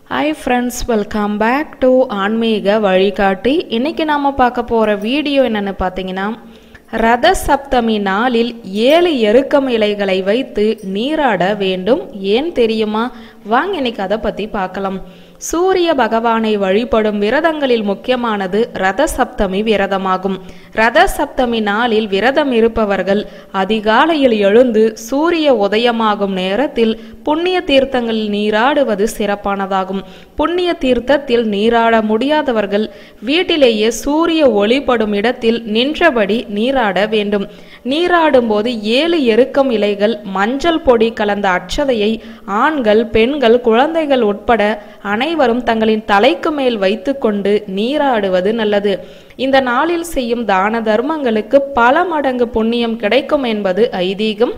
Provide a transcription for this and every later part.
hi friends welcome back to ஆன்மீக வழிகாட்டி இன்னைக்கு நாம பார்க்க போற வீடியோ என்னன்னு பார்த்தீங்கன்னா ரத சப்தமி நாளில் ஏழு எருக்கம் இலைகளை வைத்து நீராட வேண்டும் ஏன் தெரியுமா வாங்க இன்னைக்கு அதை பத்தி பார்க்கலாம் சூரிய பகவானை வழிபடும் விரதங்களில் முக்கியமானது ரத சப்தமி விரதமாகும் ரத சப்தமி நாளில் விரதம் இருப்பவர்கள் அதிகாலையில் எழுந்து சூரிய உதயமாகும் நேரத்தில் புண்ணிய தீர்த்தங்களில் நீராடுவது சிறப்பானதாகும் புண்ணிய தீர்த்தத்தில் நீராட முடியாதவர்கள் வீட்டிலேயே சூரிய ஒளிப்படும் இடத்தில் நின்றபடி நீராட வேண்டும் நீராடும் போது ஏழு எருக்கம் இலைகள் மஞ்சள் பொடி கலந்த அட்சதையை ஆண்கள் பெண்கள் குழந்தைகள் உட்பட அனைவரும் தங்களின் தலைக்கு மேல் வைத்துக்கொண்டு நீராடுவது நல்லது இந்த நாளில் செய்யும் தான தர்மங்களுக்கு பல மடங்கு புண்ணியம் கிடைக்கும் என்பது ஐதீகம்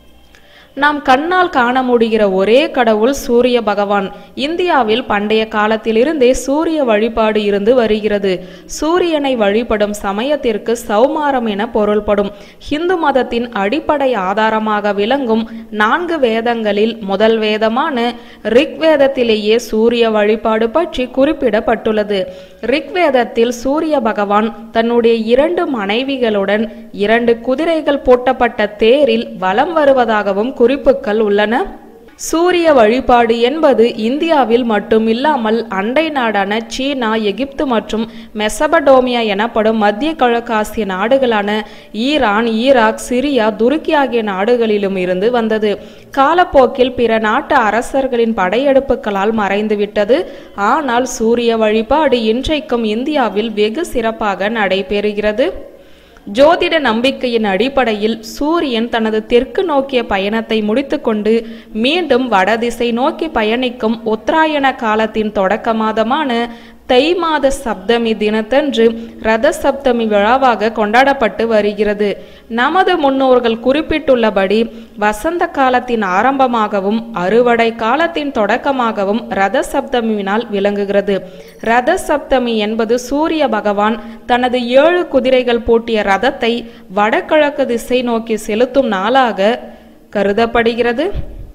நாம் கண்ணால் காண முடிகிற ஒரே கடவுள் சூரிய பகவான் இந்தியாவில் பண்டைய காலத்திலிருந்தே சூரிய வழிபாடு இருந்து வருகிறது சூரியனை வழிபடும் சமயத்திற்கு சௌமாரம் என பொருள்படும் இந்து மதத்தின் அடிப்படை ஆதாரமாக விளங்கும் நான்கு வேதங்களில் முதல் வேதமான ரிக்வேதத்திலேயே சூரிய வழிபாடு பற்றி குறிப்பிடப்பட்டுள்ளது ரிக்வேதத்தில் சூரிய பகவான் தன்னுடைய இரண்டு மனைவிகளுடன் இரண்டு குதிரைகள் பூட்டப்பட்ட தேரில் வலம் வருவதாகவும் குறிப்புகள் உள்ளன சூரிய வழிபாடு என்பது இந்தியாவில் மட்டும் இல்லாமல் அண்டை நாடான சீனா எகிப்து மற்றும் மெசபடோமியா எனப்படும் மத்திய கிழக்காசிய நாடுகளான ஈரான் ஈராக் சிரியா துருக்கி ஆகிய நாடுகளிலும் இருந்து வந்தது காலப்போக்கில் பிற நாட்டு அரசர்களின் படையெடுப்புகளால் மறைந்துவிட்டது ஆனால் சூரிய வழிபாடு இன்றைக்கும் இந்தியாவில் வெகு சிறப்பாக நடைபெறுகிறது ஜோதிட நம்பிக்கையின் அடிப்படையில் சூரியன் தனது தெற்கு நோக்கிய பயணத்தை முடித்துக்கொண்டு மீண்டும் வடதிசை நோக்கி பயணிக்கும் உத்தராயண காலத்தின் தொடக்க மாதமான தை மாத சப்தமி தினத்தன்று ரத சப்தமி விழாவாக கொண்டாடப்பட்டு வருகிறது நமது முன்னோர்கள் குறிப்பிட்டுள்ளபடி வசந்த காலத்தின் ஆரம்பமாகவும் அறுவடை காலத்தின் தொடக்கமாகவும் ரத சப்தமியினால் விளங்குகிறது ரத சப்தமி என்பது சூரிய பகவான் தனது ஏழு குதிரைகள் பூட்டிய ரதத்தை வடகிழக்கு திசை நோக்கி செலுத்தும் நாளாக கருதப்படுகிறது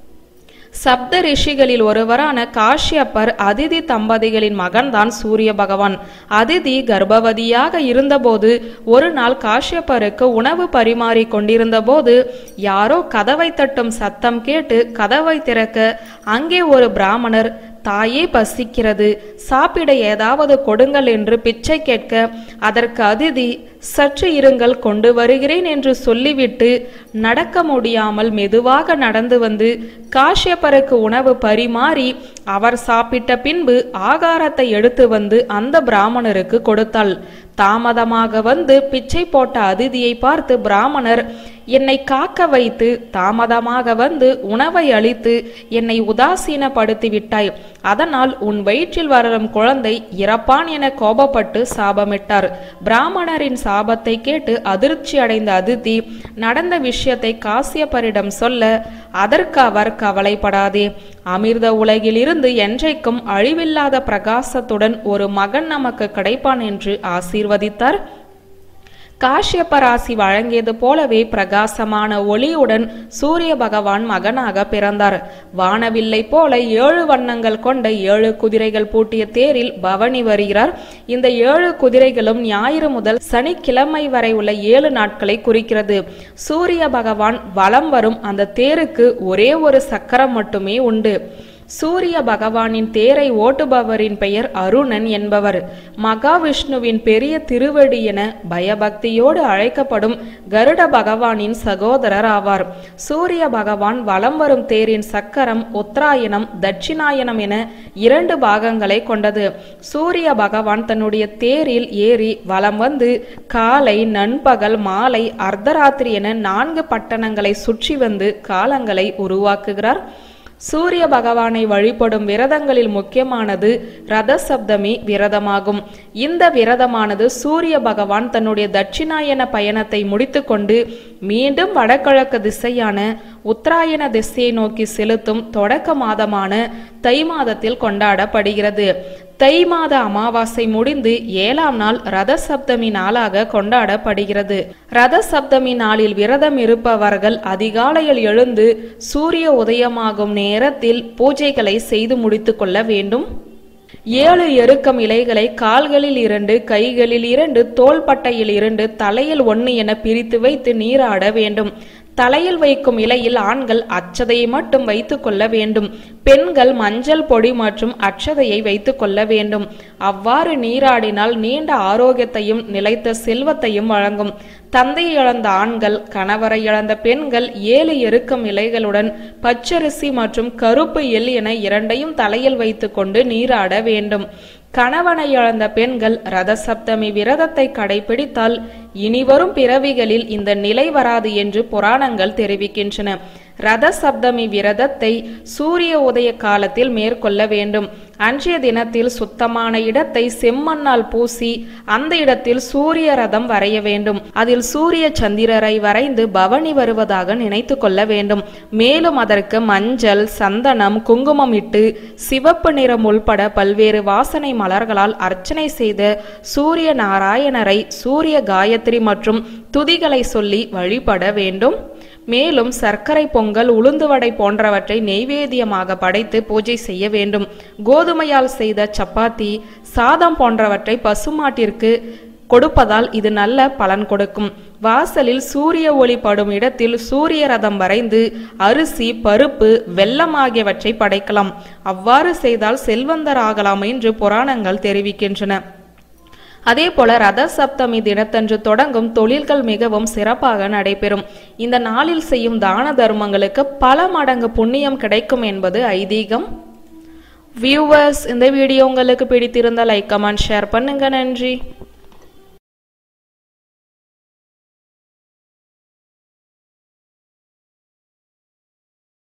சப்த ரிஷிகளில் ஒருவரான காஷ்யப்பர் அதிதி தம்பதிகளின் மகன்தான் சூரிய பகவான் அதிதி கர்ப்பவதியாக இருந்தபோது ஒரு நாள் காஷ்யப்பருக்கு உணவு பரிமாறி கொண்டிருந்த போது யாரோ கதவை தட்டும் சத்தம் கேட்டு கதவை திறக்க அங்கே ஒரு பிராமணர் தாயே பசிக்கிறது சாப்பிட ஏதாவது கொடுங்கள் என்று பிச்சை கேட்க அதற்கு அதிதி சற்று இருங்கள் கொண்டு வருகிறேன் என்று சொல்லிவிட்டு நடக்க முடியாமல் மெதுவாக நடந்து வந்து காஷ்யப்பருக்கு உணவு பரிமாறி அவர் சாப்பிட்ட பின்பு ஆகாரத்தை எடுத்து வந்து அந்த பிராமணருக்கு கொடுத்தாள் தாமதமாக வந்து பிச்சை போட்ட அதிதியை பார்த்து பிராமணர் என்னை காக்க வைத்து தாமதமாக வந்து உணவை அளித்து என்னை உதாசீனப்படுத்தி விட்டாய் அதனால் உன் வயிற்றில் வளரும் குழந்தை இறப்பான் என கோபப்பட்டு சாபமிட்டார் பிராமணரின் சாபத்தை கேட்டு அதிர்ச்சி அடைந்த அதிதி நடந்த விஷயத்தை காசியப்பரிடம் சொல்ல அதற்கு அவர் கவலைப்படாதே அமிர்த உலகிலிருந்து என்றைக்கும் அழிவில்லாத பிரகாசத்துடன் ஒரு மகன் நமக்கு கிடைப்பான் என்று ஆசீர்வதித்தார் காஷ்யப்பராசி வழங்கியது போலவே பிரகாசமான ஒளியுடன் சூரிய பகவான் மகனாக பிறந்தார் வானவில்லை போல ஏழு வண்ணங்கள் கொண்ட ஏழு குதிரைகள் பூட்டிய தேரில் பவனி வருகிறார் இந்த ஏழு குதிரைகளும் ஞாயிறு முதல் சனிக்கிழமை வரை உள்ள ஏழு நாட்களை குறிக்கிறது சூரிய பகவான் வலம் வரும் அந்த தேருக்கு ஒரே ஒரு சக்கரம் மட்டுமே உண்டு சூரிய பகவானின் தேரை ஓட்டுபவரின் பெயர் அருணன் என்பவர் மகாவிஷ்ணுவின் பெரிய திருவடி என பயபக்தியோடு அழைக்கப்படும் கருட பகவானின் சகோதரர் ஆவார் சூரிய பகவான் வலம் வரும் தேரின் சக்கரம் உத்தராயணம் தட்சிணாயனம் என இரண்டு பாகங்களை கொண்டது சூரிய பகவான் தன்னுடைய தேரில் ஏறி வலம் வந்து காலை நண்பகல் மாலை அர்த்தராத்திரி என நான்கு பட்டணங்களை சுற்றி வந்து காலங்களை உருவாக்குகிறார் சூரிய பகவானை வழிபடும் விரதங்களில் முக்கியமானது ரத சப்தமி விரதமாகும் இந்த விரதமானது சூரிய பகவான் தன்னுடைய தட்சிணாயன பயணத்தை முடித்துக்கொண்டு மீண்டும் வடகிழக்கு திசையான உத்தராயண திசையை நோக்கி செலுத்தும் தொடக்க மாதமான தை மாதத்தில் கொண்டாடப்படுகிறது தை மாத அமாவாசை முடிந்து ஏழாம் நாள் ரத சப்தமி நாளாக கொண்டாடப்படுகிறது ரத சப்தமி நாளில் விரதம் இருப்பவர்கள் அதிகாலையில் எழுந்து சூரிய உதயமாகும் நேரத்தில் பூஜைகளை செய்து முடித்துக் கொள்ள வேண்டும் ஏழு எருக்கம் இலைகளை கால்களில் இரண்டு கைகளில் இரண்டு தோள்பட்டையில் இரண்டு தலையில் ஒன்று என பிரித்து வைத்து நீராட வேண்டும் தலையில் வைக்கும் இலையில் ஆண்கள் அச்சதையை மட்டும் வைத்துக் கொள்ள வேண்டும் பெண்கள் மஞ்சள் பொடி மற்றும் அச்சதையை வைத்துக் கொள்ள வேண்டும் அவ்வாறு நீராடினால் நீண்ட ஆரோக்கியத்தையும் நிலைத்த செல்வத்தையும் வழங்கும் தந்தையை இழந்த ஆண்கள் கணவரை இழந்த பெண்கள் ஏழு எருக்கம் இலைகளுடன் பச்சரிசி மற்றும் கருப்பு எள் என இரண்டையும் தலையில் வைத்துக்கொண்டு நீராட வேண்டும் கணவனை இழந்த பெண்கள் ரத சப்தமி விரதத்தை கடைபிடித்தால் இனிவரும் பிறவிகளில் இந்த நிலை வராது என்று புராணங்கள் தெரிவிக்கின்றன ரத சப்தமி விரதத்தை சூரிய உதய காலத்தில் மேற்கொள்ள வேண்டும் அன்றைய தினத்தில் சுத்தமான இடத்தை செம்மண்ணால் பூசி அந்த இடத்தில் சூரிய ரதம் வரைய வேண்டும் அதில் சூரிய சந்திரரை வரைந்து பவனி வருவதாக நினைத்து கொள்ள வேண்டும் மேலும் அதற்கு மஞ்சள் சந்தனம் குங்குமம் இட்டு சிவப்பு நிறம் உள்பட பல்வேறு வாசனை மலர்களால் அர்ச்சனை செய்த சூரிய நாராயணரை சூரிய காயத்ரி மற்றும் துதிகளை சொல்லி வழிபட வேண்டும் மேலும் சர்க்கரை பொங்கல் உளுந்து வடை போன்றவற்றை நெய்வேத்தியமாக படைத்து பூஜை செய்ய வேண்டும் கோதுமையால் செய்த சப்பாத்தி சாதம் போன்றவற்றை பசுமாட்டிற்கு கொடுப்பதால் இது நல்ல பலன் கொடுக்கும் வாசலில் சூரிய ஒளி படும் இடத்தில் சூரிய ரதம் வரைந்து அரிசி பருப்பு வெல்லம் ஆகியவற்றை படைக்கலாம் அவ்வாறு செய்தால் செல்வந்தர் ஆகலாம் என்று புராணங்கள் தெரிவிக்கின்றன அதே போல ரத சப்தமி தினத்தன்று தொடங்கும் தொழில்கள் மிகவும் சிறப்பாக நடைபெறும் இந்த நாளில் செய்யும் தான தர்மங்களுக்கு பல மடங்கு புண்ணியம் கிடைக்கும் என்பது ஐதீகம் வியூவர்ஸ் இந்த வீடியோ உங்களுக்கு பிடித்திருந்தால் லைக் கமெண்ட் ஷேர் பண்ணுங்க நன்றி